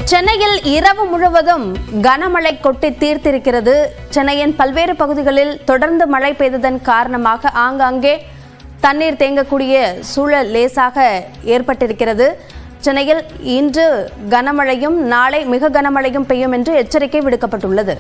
சென்னையில் இரவு முழுவதும் கனமழை கொட்டி தீர்த்திருக்கிறது சென்னையின் பல்வேறு பகுதிகளில் தொடர்ந்து மழை பெய்ததன் காரணமாக ஆங்காங்கே தண்ணீர் தேங்கக்கூடிய சூழல் லேசாக ஏற்பட்டிருக்கிறது சென்னையில் இன்று கனமழையும் நாளை மிக கனமழையும் பெய்யும் என்று எச்சரிக்கை விடுக்கப்பட்டுள்ளது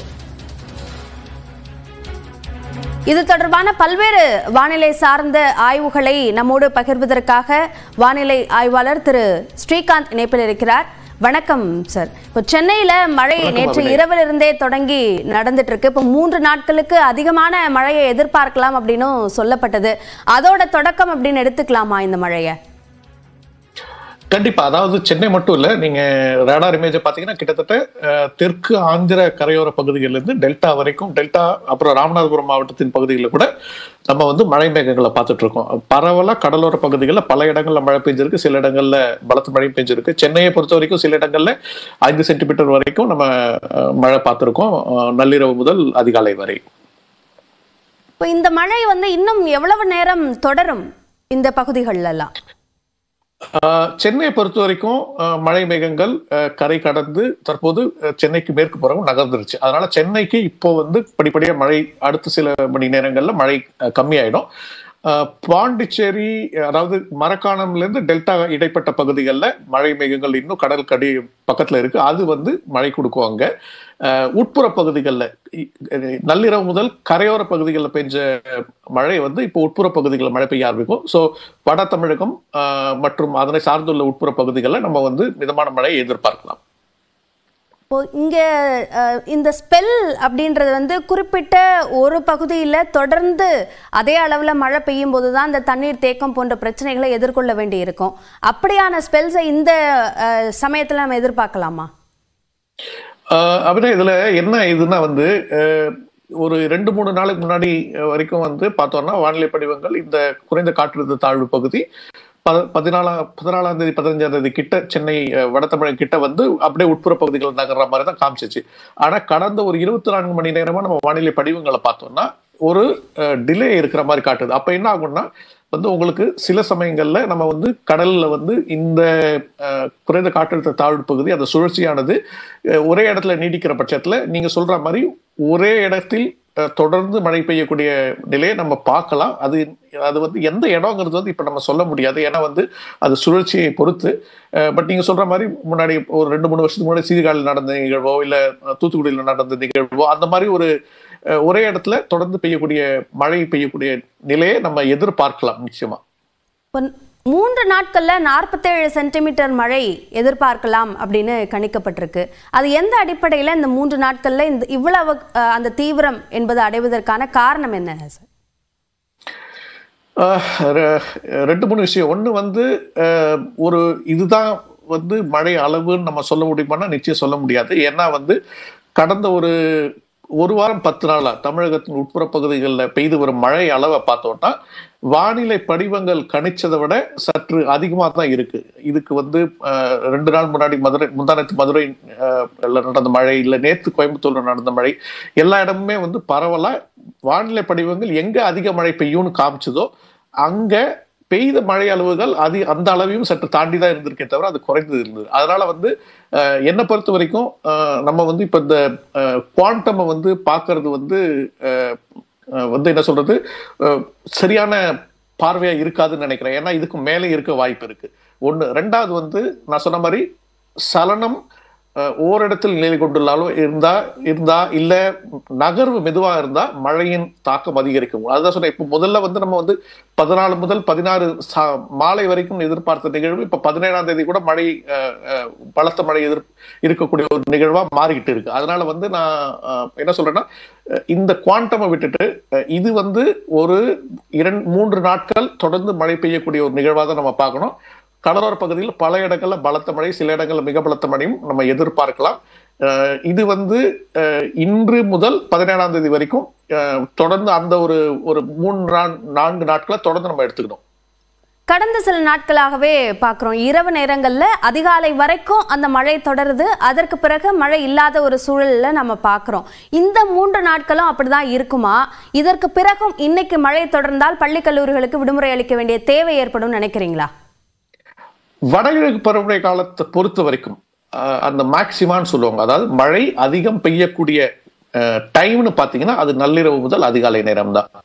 இது தொடர்பான பல்வேறு வானிலை சார்ந்த ஆய்வுகளை நம்மோடு பகிர்வதற்காக வானிலை ஆய்வாளர் திரு ஸ்ரீகாந்த் இணைப்பில் இருக்கிறார் வணக்கம் சார் இப்போ சென்னையில மழை நேற்று இரவிலிருந்தே தொடங்கி நடந்துட்டு இருக்கு இப்போ மூன்று நாட்களுக்கு அதிகமான மழையை எதிர்பார்க்கலாம் அப்படின்னும் சொல்லப்பட்டது அதோட தொடக்கம் அப்படின்னு எடுத்துக்கலாமா இந்த மழையை கண்டிப்பா அதாவது சென்னை மட்டும் இல்ல நீங்க ரேடார் இமேஜ் பாத்தீங்கன்னா கிட்டத்தட்ட அஹ், தெற்கு ஆந்திர கரையோர பகுதிகளில் இருந்து டெல்டா வரைக்கும் டெல்டா அப்புறம் ராமநாதபுரம் மாவட்டத்தின் பகுதிகளில் கூட நம்ம வந்து மழை மேகங்களை பார்த்துட்டு இருக்கோம் பரவலா கடலோர பகுதிகளில் பல இடங்கள்ல மழை பெஞ்சிருக்கு சில இடங்கள்ல பலத்த மழை பெஞ்சிருக்கு சென்னையை பொறுத்த வரைக்கும் சில இடங்கள்ல ஐந்து சென்டிமீட்டர் வரைக்கும் நம்ம அஹ், மழை பார்த்திருக்கோம் அஹ், நள்ளிரவு முதல் அதிகாலை வரை இப்போ இந்த மழை வந்து இன்னும் எவ்வளவு நேரம் தொடரும் இந்த பகுதிகள்ல எல்லாம் ஆஹ் சென்னையை பொறுத்த வரைக்கும் ஆஹ் மழை மேகங்கள் ஆஹ் கரை கடந்து தற்போது ஆஹ் சென்னைக்கு மேற்கு புறம் நகர்ந்துருச்சு அதனால சென்னைக்கு இப்போ வந்து படிப்படியா மழை அடுத்த சில மணி நேரங்கள்ல மழை ஆஹ் கம்மியாயிடும் ஆஹ் பாண்டிச்சேரி அதாவது மரக்காணம்ல இருந்து டெல்டா இடைப்பட்ட பகுதிகளில் மழை மேகங்கள் இன்னும் கடல் கடி பக்கத்துல இருக்கு அது வந்து மழை கொடுக்கும் அங்க ஆஹ் உட்புற பகுதிகளில் நள்ளிரவு முதல் கரையோர பகுதிகளில் பெஞ்ச மழை வந்து இப்போ உட்புற பகுதிகளில் மழை பெய்ய ஆரம்பிக்கும் ஸோ வட தமிழகம் ஆஹ் மற்றும் அதனை சார்ந்துள்ள உட்புற பகுதிகளில் நம்ம வந்து மிதமான மழையை எதிர்பார்க்கலாம் இப்போ இங்க அஹ், இந்த ஸ்பெல் அப்படின்றது வந்து குறிப்பிட்ட ஒரு பகுதியில் தொடர்ந்து அதே அளவில் மழை பெய்யும் போது தான் இந்த தண்ணீர் தேக்கம் போன்ற பிரச்சனைகளை எதிர்கொள்ள வேண்டி இருக்கும் அப்படியான ஸ்பெல்ஸை இந்த அஹ், சமயத்துல நம்ம எதிர்பார்க்கலாமா ஆஹ் அப்படின்னா இதுல என்ன இதுன்னா வந்து ஆஹ் ஒரு ரெண்டு மூணு நாளுக்கு முன்னாடி வரைக்கும் வந்து பார்த்தோம்னா வானிலை படிவங்கள் இந்த குறைந்த காற்றழுத்த தாழ்வு பகுதி ப- பதினாலாம் பதினாலாம் தேதி பதினஞ்சாம் தேதி கிட்ட சென்னை அஹ், வட தமிழகம் கிட்ட வந்து அப்படியே உட்புற பகுதிகள் நகர்ற மாதிரி தான் காமிச்சிச்சு ஆனா கடந்த ஒரு இருபத்தி நான்கு மணி நேரமா நம்ம வானிலை படிவங்களை பார்த்தோம்னா ஒரு டிலே இருக்கிற மாதிரி காட்டுது அப்ப என்ன ஆகும்னா வந்து உங்களுக்கு சில சமயங்கள்ல நம்ம வந்து கடல்ல வந்து இந்த அஹ், குறைந்த காற்றழுத்த தாழ்வு பகுதி அந்த சுழற்சியானது அஹ், ஒரே இடத்துல நீடிக்கிற பட்சத்துல நீங்க சொல்ற மாதிரி ஒரே இடத்தில் அஹ், தொடர்ந்து மழை பெய்யக்கூடிய நிலையை நம்ம பார்க்கலாம் அது அது வந்து எந்த இடங்கிறது வந்து இப்ப நம்ம சொல்ல முடியாது ஏன்னா வந்து அது சுழற்சியை பொறுத்து பட் நீங்க சொல்ற மாதிரி முன்னாடி ஒரு ரெண்டு மூணு வருஷத்துக்கு முன்னாடி சீர்காழில் நடந்த நிகழ்வோ இல்ல அஹ், தூத்துக்குடியில் நடந்த நிகழ்வோ அந்த மாதிரி ஒரு அஹ், ஒரே இடத்துல தொடர்ந்து பெய்யக்கூடிய மழை பெய்யக்கூடிய நிலையை நம்ம எதிர்பார்க்கலாம் நிச்சயமா இப்போ மூன்று நாட்கள்ல நாற்பத்தேழு சென்டிமீட்டர் மழை எதிர்பார்க்கலாம் அப்படின்னு கணிக்கப்பட்டிருக்கு அது எந்த அடிப்படையில் இந்த மூன்று நாட்கள்ல இந்த இவ்வளவு அஹ், அந்த தீவிரம் என்பது அடைவதற்கான காரணம் என்ன சார் ஆஹ் ரெ- ரெண்டு மூணு விஷயம் ஒண்ணு வந்து ஆஹ் ஒரு இதுதான் வந்து மழை அளவுன்னு நம்ம சொல்ல முடியுமானா நிச்சயம் சொல்ல முடியாது ஏன்னா வந்து கடந்த ஒரு ஒரு வாரம் பத்து நாளா தமிழகத்தின் உட்புற பகுதிகளில் பெய்து வரும் மழை அளவை பார்த்தோம்னா வானிலை படிவங்கள் கணிச்சதை விட சற்று அதிகமாக தான் இருக்கு இதுக்கு வந்து ஆஹ், ரெண்டு நாள் முன்னாடி மதுரை முந்தானத்து மதுரை ஆஹ், ல நடந்த மழை இல்லை நேத்து கோயம்புத்தூர்ல நடந்த மழை எல்லா இடமுமே வந்து பரவலா வானிலை படிவங்கள் எங்க அதிக மழை பெய்யும்னு காமிச்சதோ அங்க பெய்த மழை அளவுகள் அது அந்த அளவையும் சற்று தாண்டி தான் இருந்திருக்கே தவிர அது குறைந்து இருந்தது அதனால வந்து அஹ், என்னை பொறுத்த வரைக்கும் அஹ், நம்ம வந்து இப்ப இந்த குவாண்டம் வந்து பார்க்கிறது வந்து அஹ், அஹ், வந்து என்ன சொல்றது அஹ், சரியான பார்வையா இருக்காதுன்னு நினைக்கிறேன் ஏன்னா இதுக்கு மேலே இருக்க வாய்ப்பு இருக்கு ஒண்ணு ரெண்டாவது வந்து நான் சொன்ன மாதிரி சலனம் அஹ், ஓரிடத்தில் நிலை கொண்டுள்ளாலும் இருந்தா இருந்தா இல்ல நகர்வு மெதுவா இருந்தா மழையின் தாக்கம் அதிகரிக்கும் அதுதான் சொன்னேன் இப்ப முதல்ல வந்து நம்ம வந்து பதினாலு முதல் பதினாறு சா- மாலை வரைக்கும் எதிர்பார்த்த நிகழ்வு இப்ப பதினேழாம் தேதி கூட மழை அஹ், அஹ், பலத்த மழை எதிர் இருக்கக்கூடிய ஒரு நிகழ்வா மாறிக்கிட்டு இருக்கு அதனால வந்து நான் அஹ், என்ன சொல்றேன்னா அஹ், இந்த குவாண்டமை விட்டுட்டு அஹ், இது வந்து ஒரு இரண்டு மூன்று நாட்கள் தொடர்ந்து மழை பெய்யக்கூடிய ஒரு நிகழ்வா தான் நம்ம பார்க்கணும் கடலோர பகுதியில் பல இடங்கள்ல பலத்த மழை சில இடங்கள்ல மிக பலத்த மழையும் நம்ம எதிர்பார்க்கலாம் அஹ் இது வந்து அஹ் இன்று முதல் பதினேழாம் தேதி வரைக்கும் அஹ் தொடர்ந்து அந்த ஒரு ஒரு மூன்று நா- நான்கு நாட்களை தொடர்ந்து நம்ம எடுத்துக்கணும் கடந்த சில நாட்களாகவே பார்க்குறோம் இரவு நேரங்கள்ல அதிகாலை வரைக்கும் அந்த மழை தொடருது அதற்கு பிறகு மழை இல்லாத ஒரு சூழல்ல நம்ம பார்க்குறோம் இந்த மூன்று நாட்களும் அப்படிதான் இருக்குமா இதற்கு பிறகும் இன்னைக்கு மழை தொடர்ந்தால் பள்ளி கல்லூரிகளுக்கு விடுமுறை அளிக்க வேண்டிய தேவை ஏற்படும் நினைக்கிறீங்களா வடகிழக்கு பருவமழை காலத்தை பொறுத்த வரைக்கும் அஹ், அந்த மேக்சிமான்னு சொல்லுவாங்க அதாவது மழை அதிகம் பெய்யக்கூடிய டைம்னு பாத்தீங்கன்னா அது நள்ளிரவு முதல் அதிகாலை நேரம் தான்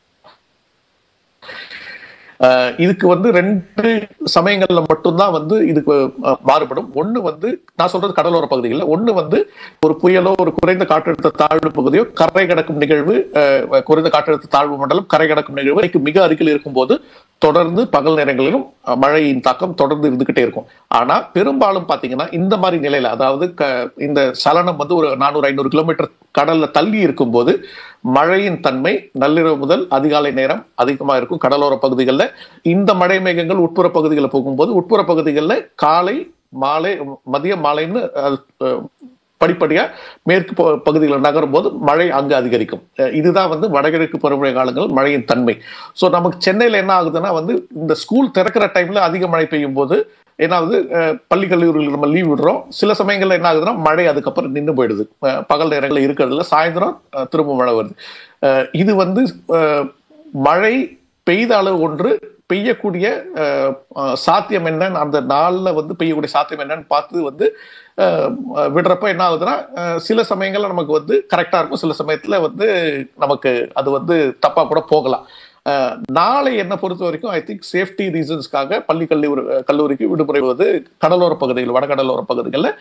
அஹ் இதுக்கு வந்து ரெண்டு சமயங்கள்ல மட்டும்தான் வந்து இதுக்கு அஹ், மாறுபடும் ஒண்ணு வந்து நான் சொல்றது கடலோர பகுதிகளில் ஒண்ணு வந்து ஒரு புயலோ ஒரு குறைந்த காற்றழுத்த தாழ்வு பகுதியோ கரை கடக்கும் நிகழ்வு அஹ், குறைந்த காற்றழுத்த தாழ்வு மண்டலம் கரை கடக்கும் நிகழ்வு இதுக்கு மிக அருகில் இருக்கும்போது தொடர்ந்து பகல் நேரங்களிலும் அஹ், மழையின் தாக்கம் தொடர்ந்து இருந்துகிட்டே இருக்கும் ஆனா பெரும்பாலும் பாத்தீங்கன்னா இந்த மாதிரி நிலையில அதாவது க- இந்த சலனம் வந்து ஒரு நானூறு ஐநூறு கிலோமீட்டர் கடல்ல தள்ளி இருக்கும்போது மழையின் தன்மை நள்ளிரவு முதல் அதிகாலை நேரம் அதிகமா இருக்கும் கடலோர பகுதிகளில் இந்த மழை மேகங்கள் உட்புற பகுதிகளில் போகும்போது உட்புற பகுதிகளில் காலை மாலை மதியம் மாலைன்னு அது, அஹ், படிப்படியா மேற்கு ப- பகுதிகளில் நகரும் போது மழை அங்கு அதிகரிக்கும் அஹ் இதுதான் வந்து வடகிழக்கு பருவமழை காலங்கள் மழையின் தன்மை ஸோ நமக்கு சென்னையில் என்ன ஆகுதுன்னா வந்து இந்த ஸ்கூல் திறக்கிற டைம்ல அதிக மழை பெய்யும் போது என்ன ஆகுது அஹ் பள்ளி கல்லூரிகளுக்கு நம்ம லீவ் விடுறோம் சில சமயங்கள்ல என்ன ஆகுதுன்னா மழை அதுக்கப்புறம் நின்று போயிடுது அஹ் பகல் நேரங்களில் இருக்கிறதுல சாயந்தரம் அஹ் திரும்ப மழை வருது அஹ் இது வந்து அஹ் மழை பெய்த அளவு ஒன்று பெய்யக்கூடிய அஹ், அஹ், சாத்தியம் என்னன்னு அந்த நாள்ல வந்து பெய்யக்கூடிய சாத்தியம் என்னன்னு பார்த்து வந்து அஹ், அஹ், விடுறப்ப என்ன ஆகுதுன்னா அஹ், சில சமயங்கள்ல நமக்கு வந்து கரெக்டா இருக்கும் சில சமயத்துல வந்து நமக்கு அது வந்து தப்பா கூட போகலாம் அஹ், நாளை என்னை பொறுத்த வரைக்கும் ஐ திங்க் சேஃப்டி ரீசன்ஸ்க்காக பள்ளி கல்லூரி கல்லூரிக்கு விடுமுறை வந்து கடலோர பகுதிகள் வடகடலோர பகுதிகளில்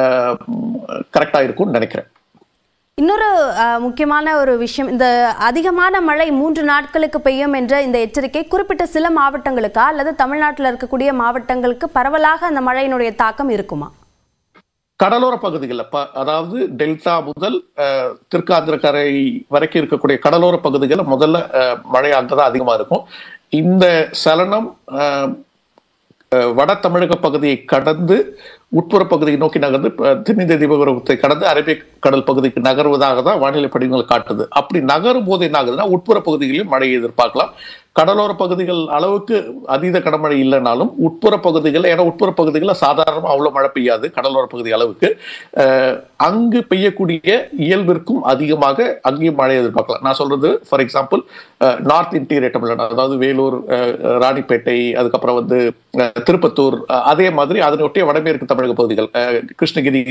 கரெக்டா இருக்கும்னு நினைக்கிறேன் இன்னொரு அஹ், முக்கியமான ஒரு விஷயம் இந்த அதிகமான மழை மூன்று நாட்களுக்கு பெய்யும் என்ற இந்த எச்சரிக்கை குறிப்பிட்ட சில மாவட்டங்களுக்கா அல்லது தமிழ்நாட்டில் இருக்கக்கூடிய மாவட்டங்களுக்கு பரவலாக அந்த மழையினுடைய தாக்கம் இருக்குமா கடலோர பகுதிகளில் ப அதாவது டெல்டா முதல் அஹ், தெற்காந்திர கரை வரைக்கும் இருக்கக்கூடிய கடலோர பகுதிகளில் முதல்ல அஹ், மழை அங்கதான் அதிகமா இருக்கும் இந்த சலனம் அஹ், அஹ், வட தமிழக பகுதியை கடந்து உட்புற பகுதியை நோக்கி நகர்ந்து அஹ், தென்னிந்திய தீபகற்பத்தை கடந்து அரபிக் கடல் பகுதிக்கு நகர்வதாக தான் வானிலை படிவங்கள் காட்டுது அப்படி நகரும் போது என்ன ஆகுதுன்னா உட்புற பகுதிகளிலும் மழையை எதிர்பார்க்கலாம் கடலோர பகுதிகள் அளவுக்கு அதீத கனமழை இல்லைனாலும் உட்புற பகுதிகள் ஏன்னா உட்புற பகுதிகளில் சாதாரணமாக அவ்வளோ மழை பெய்யாது கடலோர பகுதி அளவுக்கு அஹ், அங்கு பெய்யக்கூடிய இயல்பிற்கும் அதிகமாக அங்கேயும் மழை எதிர்பார்க்கலாம் நான் சொல்றது for example north interior Tamil Nadu அதாவது வேலூர் அஹ், ராணிப்பேட்டை அதுக்கப்புறம் வந்து அஹ், திருப்பத்தூர் அஹ், அதே மாதிரி அதனையொட்டிய வடமேற்கு தமிழக பகுதிகள் அஹ், கிருஷ்ணகிரி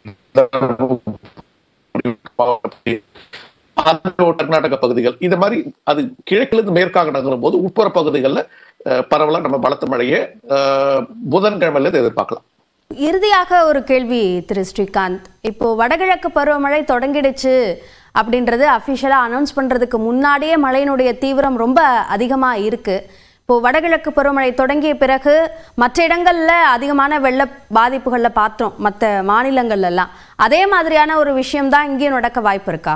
தருமபுரி, ஆந்திரா, கர்நாடக பகுதிகள் இது மாதிரி அது கிழக்கிலிருந்து மேற்காக நகரும் போது உட்புற பகுதிகளில் பரவலா நம்ம பலத்த மழையை அஹ், புதன்கிழமையில இருந்து எதிர்பார்க்கலாம் இறுதியாக ஒரு கேள்வி திரு ஸ்ரீகாந்த் இப்போ வடகிழக்கு பருவமழை தொடங்கிடுச்சு அப்படின்றது அஃபிஷியலாக அனௌன்ஸ் பண்ணுறதுக்கு முன்னாடியே மழையினுடைய தீவிரம் ரொம்ப அதிகமாக இருக்கு இப்போ வடகிழக்கு பருவமழை தொடங்கிய பிறகு மற்ற இடங்கள்ல அதிகமான வெள்ள பாதிப்புகளில் பார்த்தோம் மற்ற மாநிலங்கள்ல எல்லாம் அதே மாதிரியான ஒரு விஷயம் தான் இங்கேயும் நடக்க வாய்ப்பு இருக்கா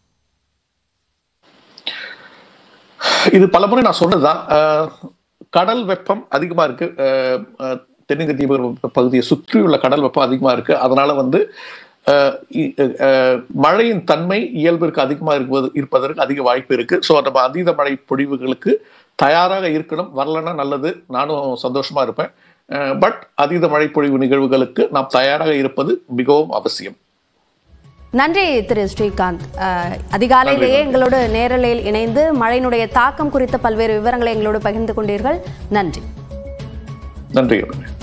இது பலமுறை நான் சொன்னதுதான் அஹ், கடல் வெப்பம் அதிகமா இருக்கு அஹ், அஹ், தென்னிந்திய தீபகற்ப பகுதியை சுற்றியுள்ள கடல் வெப்பம் அதிகமா இருக்கு அதனால வந்து அஹ், இ- அஹ், மழையின் தன்மை இயல்பிற்கு அதிகமா இருப்பது இருப்பதற்கு அதிக வாய்ப்பு இருக்கு ஸோ நம்ம அதீத மழை பொழிவுகளுக்கு தயாராக இருக்கணும் வரலன்னா நல்லது நானும் சந்தோஷமா இருப்பேன் பட் அதீத மழை பொழிவு நிகழ்வுகளுக்கு நாம் தயாராக இருப்பது மிகவும் அவசியம் நன்றி திரு ஸ்ரீகாந்த் அஹ், அதிகாலையிலேயே எங்களோடு நேரலையில் இணைந்து மழையினுடைய தாக்கம் குறித்த பல்வேறு விவரங்களை எங்களோடு பகிர்ந்து கொண்டீர்கள் நன்றி நன்றி